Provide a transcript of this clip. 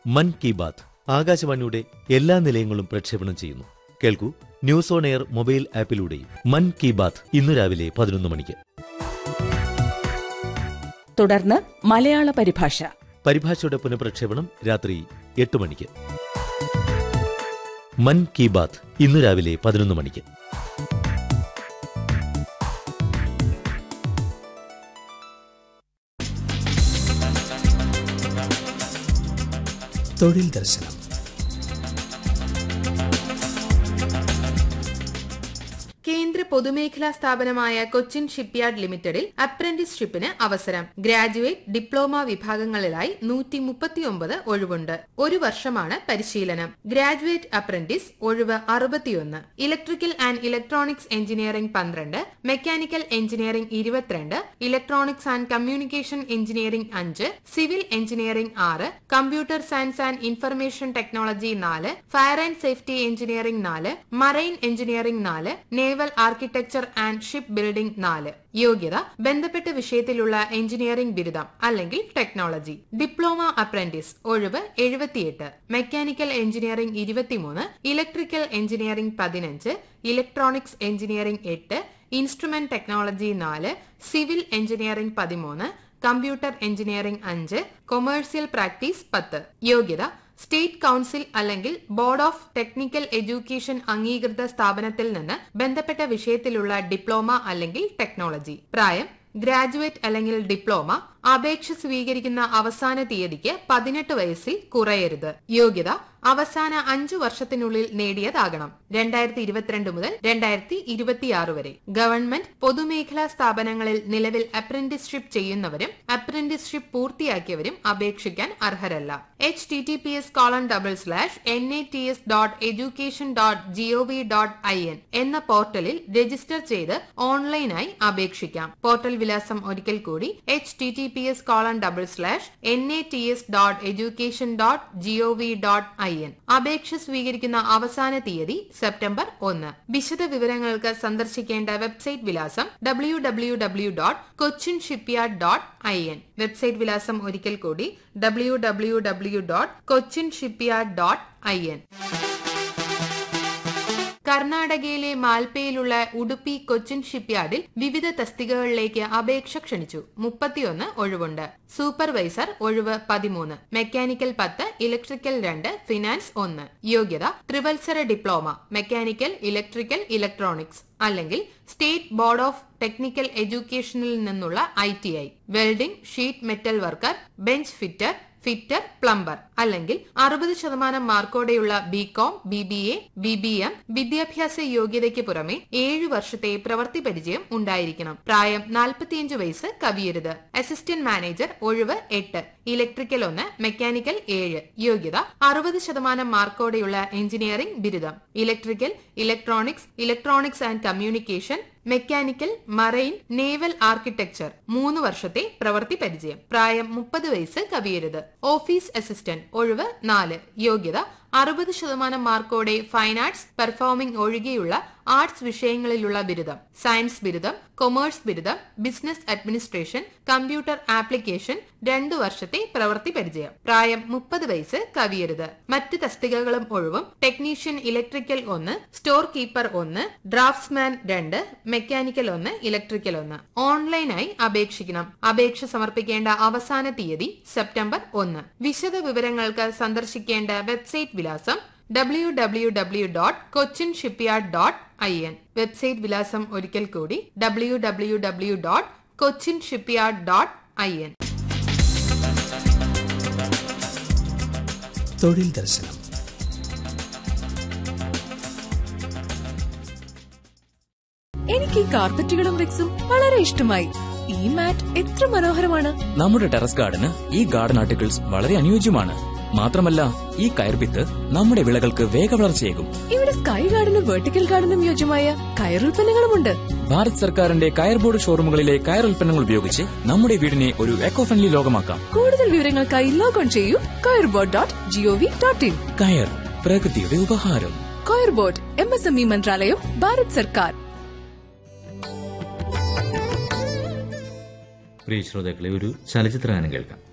മൻ കി ബാത്ത് ആകാശവാണിയുടെ എല്ലാ നിലയങ്ങളും പ്രക്ഷേപണം ചെയ്യുന്നു കേൾക്കൂ ന്യൂസ് ഓൺ എയർ മൊബൈൽ ആപ്പിലൂടെയും മൻ കി ബാത്ത് ഇന്നു രാവിലെ പതിനൊന്ന് മണിക്ക് തുടർന്ന് മലയാള പരിഭാഷ പരിഭാഷയുടെ പുനഃപ്രക്ഷേപണം രാത്രി എട്ട് മണിക്ക് മൻ കി ബാത്ത് ഇന്നു രാവിലെ പതിനൊന്ന് മണിക്ക് തൊഴിൽ ദർശനം കേന്ദ്ര പൊതുമേഖലാ സ്ഥാപനമായ കൊച്ചിൻ ഷിപ്പ്യാർഡ് ലിമിറ്റഡിൽ അപ്രന്റീസ്ഷിപ്പിന് അവസരം ഗ്രാജുവേറ്റ് ഡിപ്ലോമ വിഭാഗങ്ങളിലായി നൂറ്റി മുപ്പത്തിയൊമ്പത് ഒഴിവുണ്ട് ഒരു വർഷമാണ് പരിശീലനം ഗ്രാജുവേറ്റ് അപ്രന്റീസ് ഒഴിവ് അറുപത്തിയൊന്ന് ഇലക്ട്രിക്കൽ ആൻഡ് ഇലക്ട്രോണിക്സ് എഞ്ചിനീയറിംഗ് പന്ത്രണ്ട് മെക്കാനിക്കൽ എഞ്ചിനീയറിംഗ് ഇരുപത്തിരണ്ട് ഇലക്ട്രോണിക്സ് ആൻഡ് കമ്മ്യൂണിക്കേഷൻ എഞ്ചിനീയറിംഗ് അഞ്ച് സിവിൽ എഞ്ചിനീയറിംഗ് ആറ് computer science and information technology നാല് ഫയർ ആൻഡ് സേഫ്റ്റി എഞ്ചിനീയറിംഗ് നാല് മറൈൻ എഞ്ചിനീയറിംഗ് നാല് naval architecture and ship building നാല് യോഗ്യത ബന്ധപ്പെട്ട വിഷയത്തിലുള്ള എഞ്ചിനീയറിംഗ് ബിരുദം അല്ലെങ്കിൽ ടെക്നോളജി ഡിപ്ലോമ അപ്രന്റീസ് ഒഴിവ് എഴുപത്തിയെട്ട് മെക്കാനിക്കൽ എഞ്ചിനീയറിംഗ് ഇരുപത്തിമൂന്ന് ഇലക്ട്രിക്കൽ എഞ്ചിനീയറിംഗ് പതിനഞ്ച് ഇലക്ട്രോണിക്സ് എഞ്ചിനീയറിംഗ് എട്ട് ഇൻസ്ട്രുമെന്റ് ടെക്നോളജി നാല് സിവിൽ എഞ്ചിനീയറിംഗ് പതിമൂന്ന് കമ്പ്യൂട്ടർ എഞ്ചിനീയറിംഗ് അഞ്ച് കൊമേഴ്സ്യൽ പ്രാക്ടീസ് പത്ത് യോഗ്യത സ്റ്റേറ്റ് കൌൺസിൽ അല്ലെങ്കിൽ ബോർഡ് ഓഫ് ടെക്നിക്കൽ എഡ്യൂക്കേഷൻ അംഗീകൃത സ്ഥാപനത്തിൽ നിന്ന് ബന്ധപ്പെട്ട വിഷയത്തിലുള്ള ഡിപ്ലോമ അല്ലെങ്കിൽ ടെക്നോളജി പ്രായം ഗ്രാജുവേറ്റ് അല്ലെങ്കിൽ ഡിപ്ലോമ അപേക്ഷ സ്വീകരിക്കുന്ന അവസാന തീയതിക്ക് പതിനെട്ട് വയസ്സിൽ കുറയരുത് യോഗ്യത അവസാന അഞ്ചു വർഷത്തിനുള്ളിൽ നേടിയതാകണം രണ്ടായിരത്തി ഇരുപത്തിരണ്ട് മുതൽ രണ്ടായിരത്തി ഇരുപത്തിയാറ് വരെ ഗവൺമെന്റ് പൊതുമേഖലാ സ്ഥാപനങ്ങളിൽ നിലവിൽ അപ്രന്റീസ്ഷിപ്പ് ചെയ്യുന്നവരും അപ്രന്റീസ്ഷിപ്പ് പൂർത്തിയാക്കിയവരും അപേക്ഷിക്കാൻ അർഹരല്ല H T T P S colon double slash N I T S dot education dot G O V dot I N എന്ന പോർട്ടലിൽ രജിസ്റ്റർ ചെയ്ത് ഓൺലൈനായി അപേക്ഷിക്കാം പോർട്ടൽ വിലാസം ഒരിക്കൽ കൂടി H T T P S colon double slash N A T S dot education dot G O V dot I N അപേക്ഷ സ്വീകരിക്കുന്ന അവസാന തീയതി സെപ്റ്റംബർ ഒന്ന് വിശദ വിവരങ്ങൾക്ക് സന്ദർശിക്കേണ്ട വെബ്സൈറ്റ് വിലാസം W W W dot Cochin shipyard dot I N website വിലാസം ഒരിക്കൽ കൂടി W W W dot Cochin shipyard dot I N കർണാടകയിലെ മാൽപ്പയിലുള്ള ഉടുപ്പി കൊച്ചിൻ ഷിപ്പ്യാർഡിൽ വിവിധ തസ്തികകളിലേക്ക് അപേക്ഷ ക്ഷണിച്ചു മുപ്പത്തിയൊന്ന് ഒഴിവുണ്ട് സൂപ്പർവൈസർ ഒഴിവ് പതിമൂന്ന് മെക്കാനിക്കൽ പത്ത് ഇലക്ട്രിക്കൽ രണ്ട് ഫിനാൻസ് ഒന്ന് യോഗ്യത ത്രിവത്സര ഡിപ്ലോമ മെക്കാനിക്കൽ ഇലക്ട്രിക്കൽ ഇലക്ട്രോണിക്സ് അല്ലെങ്കിൽ സ്റ്റേറ്റ് ബോർഡ് ഓഫ് ടെക്നിക്കൽ എഡ്യൂക്കേഷനിൽ നിന്നുള്ള I T I welding sheet metal worker bench fitter fitter plumber അല്ലെങ്കിൽ അറുപത് ശതമാനം മാർക്കോടെയുള്ള B com B B A B B M വിദ്യാഭ്യാസ യോഗ്യതയ്ക്ക് പുറമെ ഏഴു വർഷത്തെ പ്രവൃത്തി പരിചയം ഉണ്ടായിരിക്കണം പ്രായം നാൽപ്പത്തിയഞ്ച് വയസ്സ് കവിയരുത് അസിസ്റ്റന്റ് മാനേജർ ഒഴിവ് എട്ട് ഇലക്ട്രിക്കൽ ഒന്ന് മെക്കാനിക്കൽ ഏഴ് യോഗ്യത അറുപത് ശതമാനം മാർക്കോടെയുള്ള എഞ്ചിനീയറിംഗ് ബിരുദം electrical electronics electronics and communication mechanical marine naval architecture മൂന്ന് വർഷത്തെ പ്രവൃത്തി പരിചയം പ്രായം മുപ്പത് വയസ്സ് കവിയരുത് ഓഫീസ് അസിസ്റ്റന്റ് ഒഴിവ് നാല് യോഗ്യത അറുപത് ശതമാനം മാർക്കോടെ ഫൈൻ ആർട്സ് പെർഫോമിംഗ് ഒഴികെയുള്ള ആർട്സ് വിഷയങ്ങളിലുള്ള ബിരുദം സയൻസ് ബിരുദം കൊമേഴ്സ് ബിരുദം ബിസിനസ് അഡ്മിനിസ്ട്രേഷൻ കമ്പ്യൂട്ടർ ആപ്ലിക്കേഷൻ രണ്ടു വർഷത്തെ പ്രവൃത്തി പരിചയം പ്രായം മുപ്പത് വയസ്സ് കവിയരുത് മറ്റ് തസ്തികകളും ഒഴിവും ടെക്നീഷ്യൻ ഇലക്ട്രിക്കൽ ഒന്ന് സ്റ്റോർ കീപ്പർ ഒന്ന് ഡ്രാഫ്റ്റ്സ്മാൻ രണ്ട് മെക്കാനിക്കൽ ഒന്ന് ഇലക്ട്രിക്കൽ ഒന്ന് ഓൺലൈനായി അപേക്ഷിക്കണം അപേക്ഷ സമർപ്പിക്കേണ്ട അവസാന തീയതി സെപ്റ്റംബർ ഒന്ന് വിശദ വിവരങ്ങൾക്ക് സന്ദർശിക്കേണ്ട വെബ്സൈറ്റ് വിലാസം W W W dot Cochin shipyard dot I N website വിലാസം ഒരിക്കൽ കൂടി W W W dot Cochin shipyard dot I N തൊഴിൽ ദർശനം എനിക്ക് ഈ കാർപ്പറ്റുകളും റിക്സും വളരെ ഇഷ്ടമായി ഈ മാറ്റ് എത്ര മനോഹരമാണ് നമ്മുടെ ടെറസ് ഗാർഡന് ഈ ഗാർഡൻ ആർട്ടിക്കിൾസ് വളരെ അനുയോജ്യമാണ് മാത്രമല്ല ഈ കയർപിത്ത് നമ്മുടെ വിളകൾക്ക് വേഗവളർച്ചയേകും ഇവിടെ സ്കൈ ഗാർഡനും വെർട്ടിക്കൽ ഗാർഡനും യോജ്യമായ കയറുൽപ്പന്നങ്ങളുമുണ്ട് ഭാരത് സർക്കാരിന്റെ കയർ ബോർഡ് ഷോറൂമുകളിലെ കയർ ഉൽപ്പന്നങ്ങൾ ഉപയോഗിച്ച് നമ്മുടെ വീടിനെ ഒരു എക്കോ ഫ്രണ്ട്ലി ലോകമാക്കാം കൂടുതൽ വിവരങ്ങൾക്കായി ലോഗോൺ ചെയ്യൂ coir board dot G O V dot in കയർ പ്രകൃതിയുടെ ഉപഹാരം coir board M S M E മന്ത്രാലയം ഭാരത് സർക്കാർ പ്രിയ ശ്രോതാക്കളെ ഒരു ചലച്ചിത്രഗാനം കേൾക്കാം